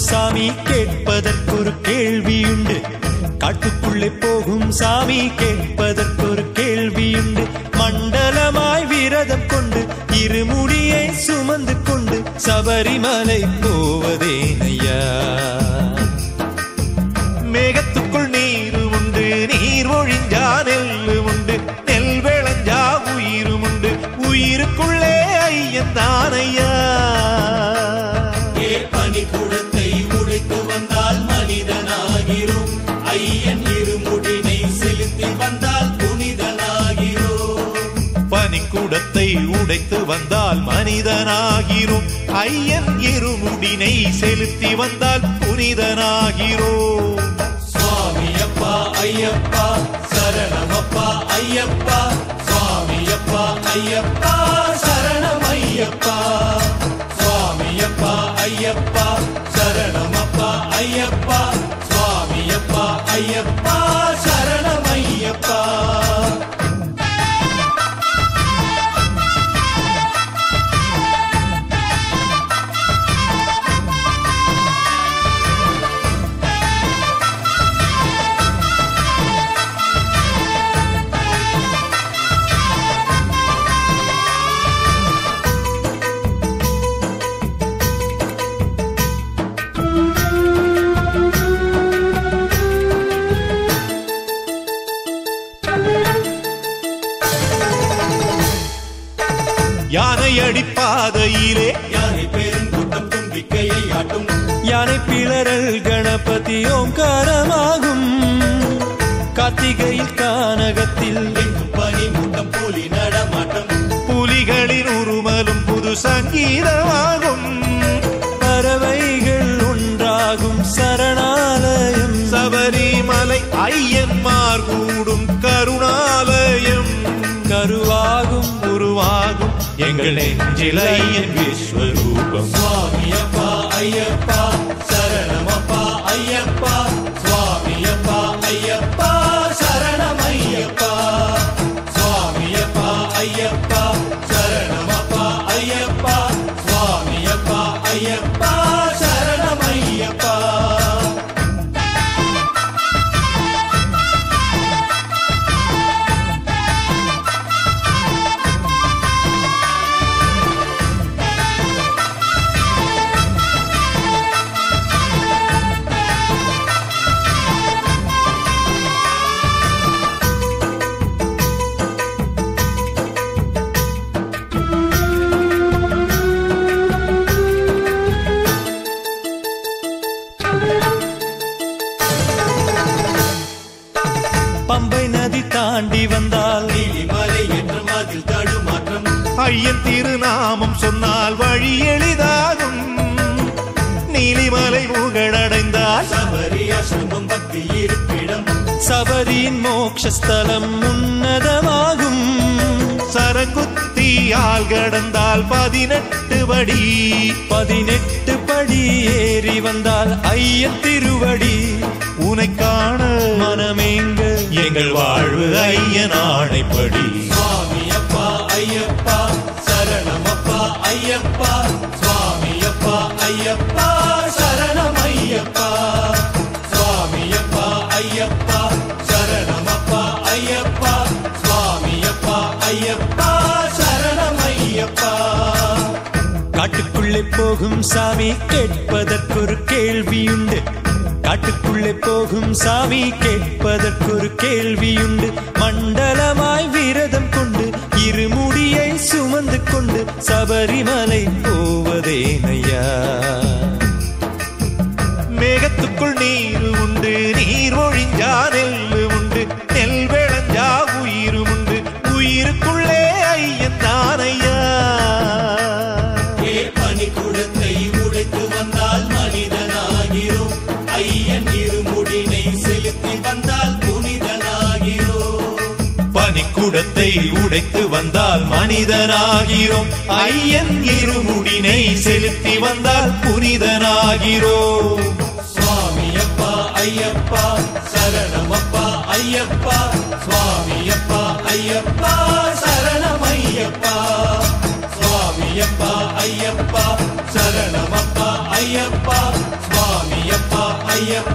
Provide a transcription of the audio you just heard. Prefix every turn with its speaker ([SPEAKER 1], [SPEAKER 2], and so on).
[SPEAKER 1] சாமி கேட்பதற்கொரு கேள்வியுண்டு காட்டுக்குள்ளே போகும் சாமி கேட்பதற்கொரு கேள்வியுண்டு மண்டலமாய் விரதம் கொண்டு இருமுடியை சுமந்து கொண்டு சபரிமலை போவதேனையா மேகத்துக்குள் நீர் உண்டு நீர் ஒழிஞ்சா நெல்லு உண்டு நெல் விளைஞ்சா உயிரும் உண்டு உயிருக்குள்ளே ஐயன் தானையா
[SPEAKER 2] ஏ பனிக்குடத்தை உடைத்து வந்தால் மனிதனாகிறோம் ஐயன் இருமுடினை செலுத்தி வந்தால் புனிதனாகிறோம்
[SPEAKER 1] பனிக்கூடத்தை உடைத்து வந்தால் மனிதனாகிறோம் ஐயன் இருமுடினை செலுத்தி வந்தால் புனிதனாகிறோம்
[SPEAKER 2] சுவாமி அப்பா ஐயப்பா சரணமப்பா ஐயப்பா சுவாமி அப்பா ஐயப்பா சரணம் ஐயப்பா சுவாமி அப்பா ஐயப்பா சரணமப்பா ஐயப்பா சுவாமி அப்பா ஐயப்பா சரணம் ஐயப்பா
[SPEAKER 1] யானை அடிப்பாதையிலே
[SPEAKER 2] யானை பெருங்கூட்டம் தும்பிக்கையை ஆட்டும்
[SPEAKER 1] யானை பிளறல் கணபதி ஓங்காரமாகும் கார்த்திகையில் கானகத்தில்
[SPEAKER 2] எங்கும் பனி மூட்டம் புலி நடமாட்டம்
[SPEAKER 1] புலிகளின் உருமலும் புது சங்கீதமாகும் பறவைகள் ஒன்றாகும் சரணாலயம் சபரிமலை ஐயன்மார் கூடும் கருணாலயம் கருவாகும் உருவாகும் எங்கள் நெஞ்சில் ஐயன் விஸ்வரூபம்
[SPEAKER 2] சுவாமி அப்பா ஐயப்பா சரணமப்பா ஐயப்பா சுவாமி அப்பா ஐயப்பா சரணம் ஐயப்பா சுவாமி அப்பா ஐயப்பா சரணமப்பா ஐயப்பா சுவாமி அப்பா ஐயப்பா சரணம் ஐயப்பா
[SPEAKER 1] பம்பை நதி தாண்டி வந்தால்
[SPEAKER 2] நீலிமலை என்ற மதில் தடுமாற்றம்
[SPEAKER 1] ஐயன் திருநாமம் சொன்னால் வழி எளிதாகும் நீலிமலை முகடடைந்தால்
[SPEAKER 2] சபரி அசுமம் பக்தி இருப்பிடம்
[SPEAKER 1] சபரியின் மோட்சஸ்தலம் உன்னதமாகும் சரங்குத்தியால் கடந்தால் பதினெட்டு படி பதினெட்டு படி ஏறி வந்தால் ஐயன் திருவடி உனை காண மனமேங்க எங்கள் வாழ்வு ஐயன் ஆணைப்படி
[SPEAKER 2] சுவாமி அப்பா ஐயப்பா சரணமப்பா ஐயப்பா சுவாமி அப்பா ஐயப்பா சரணம் ஐயப்பா சுவாமி அப்பா ஐயப்பா சரணமப்பா ஐயப்பா சுவாமி அப்பா ஐயப்பா சரணம் ஐயப்பா
[SPEAKER 1] காட்டுக்குள்ளே போகும் சாமி கேட்பதற்கொரு கேள்வியுண்டு காட்டுக்குள்ளே போகும் சாமி கேட்பதற்கொரு கேள்வியுண்டு மண்டலமாய் விரதம் கொண்டு இருமுடியை சுமந்து கொண்டு சபரிமலை போவதேனையா மேகத்துக்குள் நீர் உண்டு நீர் ஒழிஞ்சா நெல்லு உண்டு நெல் விளைஞ்சா உயிரும் உண்டு உயிருக்குள்ளே ஐயன் தானையா
[SPEAKER 2] ஏ பனிக்குடத்தை உடைத்து வந்தால் மனிதனாகிறோம் ஐயன் இருமுடினை செலுத்தி வந்தால் புனிதனாகிறோம்
[SPEAKER 1] பனிக்குடத்தை உடைத்து வந்தால் மனிதனாகிறோம் ஐயன் இருமுடினை செலுத்தி வந்தால் புனிதனாகிறோம்
[SPEAKER 2] சுவாமி அப்பா ஐயப்பா சரணமப்பா ஐயப்பா சுவாமி அப்பா ஐயப்பா சரணம் ஐயப்பா சுவாமி அப்பா ஐயப்பா சரணமப்பா ஐயப்பா சுவாமி ஐயப்பா